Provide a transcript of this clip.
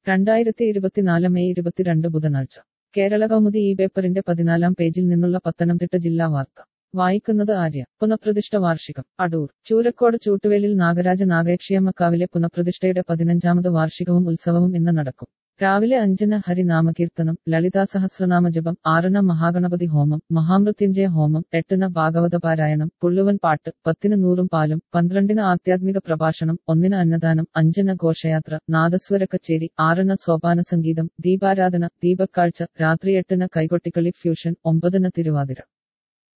രണ്ടായിരത്തി ഇരുപത്തിനാല് മെയ് ഇരുപത്തിരണ്ട് ബുധനാഴ്ച കേരള കൗമുദി ഈ പേപ്പറിന്റെ പതിനാലാം പേജിൽ നിന്നുള്ള പത്തനംതിട്ട ജില്ലാ വാർത്ത വായിക്കുന്നത് ആര്യ പുനഃപ്രതിഷ്ഠ വാർഷികം അടൂർ ചൂരക്കോട് ചൂട്ടുവേലിൽ നാഗരാജ നാഗയക്ഷിയമ്മക്കാവിലെ പുനഃപ്രതിഷ്ഠയുടെ പതിനഞ്ചാമത് വാർഷികവും ഉത്സവവും ഇന്ന് നടക്കും രാവിലെ അഞ്ചിന് ഹരിനാമകീർത്തനം ലളിതാ സഹസ്രനാമ ജപം ആറിന് മഹാഗണപതി ഹോമം മഹാമൃത്യുഞ്ജയ ഹോമം എട്ടിന് ഭാഗവത പാരായണം പുള്ളുവൻ പാട്ട് പത്തിന് നൂറും പാലും പന്ത്രണ്ടിന് ആധ്യാത്മിക പ്രഭാഷണം ഒന്നിന് അന്നദാനം അഞ്ചിന് ഘോഷയാത്ര നാദസ്വര കച്ചേരി ആറിന് സോപാന സംഗീതം ദീപാരാധന ദീപക്കാഴ്ച രാത്രി എട്ടിന് കൈകൊട്ടിക്കളി ഫ്യൂഷൻ ഒമ്പതിന് തിരുവാതിര